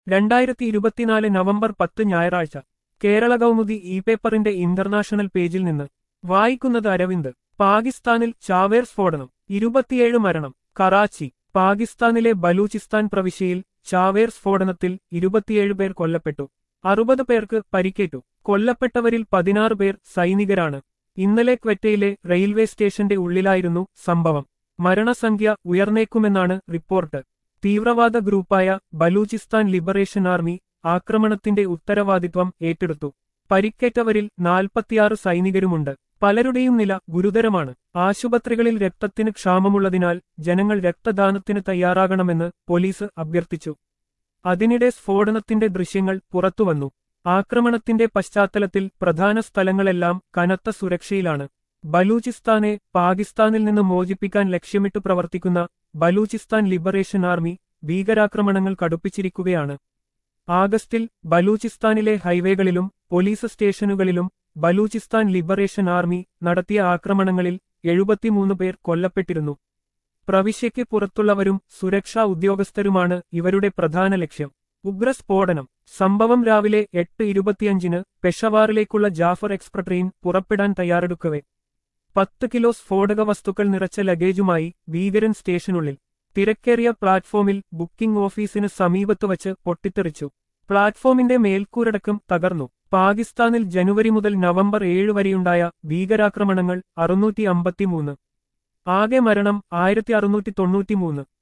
രണ്ടായിരത്തി ഇരുപത്തിനാല് നവംബർ പത്ത് ഞായറാഴ്ച കേരള കൗമുദി ഇ പേപ്പറിന്റെ ഇന്റർനാഷണൽ പേജിൽ നിന്ന് വായിക്കുന്നത് അരവിന്ദ് പാകിസ്ഥാനിൽ ചാവേർ സ്ഫോടനം ഇരുപത്തിയേഴ് മരണം കറാച്ചി പാകിസ്ഥാനിലെ ബലൂചിസ്ഥാൻ പ്രവിശ്യയിൽ ചാവേർ സ്ഫോടനത്തിൽ ഇരുപത്തിയേഴ് പേർ കൊല്ലപ്പെട്ടു അറുപത് പേർക്ക് പരിക്കേറ്റു കൊല്ലപ്പെട്ടവരിൽ പതിനാറ് പേർ സൈനികരാണ് ഇന്നലെ ക്വറ്റയിലെ റെയിൽവേ സ്റ്റേഷന്റെ ഉള്ളിലായിരുന്നു സംഭവം മരണസംഖ്യ ഉയർന്നേക്കുമെന്നാണ് റിപ്പോർട്ട് തീവ്രവാദ ഗ്രൂപ്പായ ബലൂചിസ്ഥാൻ ലിബറേഷൻ ആർമി ആക്രമണത്തിന്റെ ഉത്തരവാദിത്വം ഏറ്റെടുത്തു പരിക്കേറ്റവരിൽ നാൽപ്പത്തിയാറ് സൈനികരുമുണ്ട് പലരുടെയും നില ഗുരുതരമാണ് ആശുപത്രികളിൽ രക്തത്തിന് ക്ഷാമമുള്ളതിനാൽ ജനങ്ങൾ രക്തദാനത്തിന് തയ്യാറാകണമെന്ന് പോലീസ് അഭ്യർത്ഥിച്ചു അതിനിടെ സ്ഫോടനത്തിന്റെ ദൃശ്യങ്ങൾ പുറത്തുവന്നു ആക്രമണത്തിന്റെ പശ്ചാത്തലത്തിൽ പ്രധാന സ്ഥലങ്ങളെല്ലാം കനത്ത സുരക്ഷയിലാണ് ബലൂചിസ്ഥാനെ പാകിസ്ഥാനിൽ നിന്ന് മോചിപ്പിക്കാൻ ലക്ഷ്യമിട്ട് പ്രവർത്തിക്കുന്ന ബലൂചിസ്ഥാൻ ലിബറേഷൻ ആർമി ഭീകരാക്രമണങ്ങൾ കടുപ്പിച്ചിരിക്കുകയാണ് ആഗസ്റ്റിൽ ബലൂചിസ്ഥാനിലെ ഹൈവേകളിലും പോലീസ് സ്റ്റേഷനുകളിലും ബലൂചിസ്ഥാൻ ലിബറേഷൻ ആർമി നടത്തിയ ആക്രമണങ്ങളിൽ എഴുപത്തിമൂന്ന് പേർ കൊല്ലപ്പെട്ടിരുന്നു പ്രവിശ്യയ്ക്ക് പുറത്തുള്ളവരും സുരക്ഷാ ഉദ്യോഗസ്ഥരുമാണ് ഇവരുടെ പ്രധാന ലക്ഷ്യം ഉഗ്രസ്ഫോടനം സംഭവം രാവിലെ എട്ട് ഇരുപത്തിയഞ്ചിന് പെഷവാറിലേക്കുള്ള ജാഫർ എക്സ്പ്ര ട്രെയിൻ പുറപ്പെടാൻ തയ്യാറെടുക്കവേ പത്ത് കിലോ സ്ഫോടക വസ്തുക്കൾ നിറച്ച ലഗേജുമായി ഭീകരൻ സ്റ്റേഷനുള്ളിൽ തിരക്കേറിയ പ്ലാറ്റ്ഫോമിൽ ബുക്കിംഗ് ഓഫീസിന് സമീപത്ത് വച്ച് പൊട്ടിത്തെറിച്ചു പ്ലാറ്റ്ഫോമിന്റെ മേൽക്കൂരടക്കം തകർന്നു പാകിസ്ഥാനിൽ ജനുവരി മുതൽ നവംബർ ഏഴ് വരെയുണ്ടായ ഭീകരാക്രമണങ്ങൾ അറുന്നൂറ്റി അമ്പത്തിമൂന്ന് ആകെ മരണം ആയിരത്തി അറുന്നൂറ്റി തൊണ്ണൂറ്റിമൂന്ന്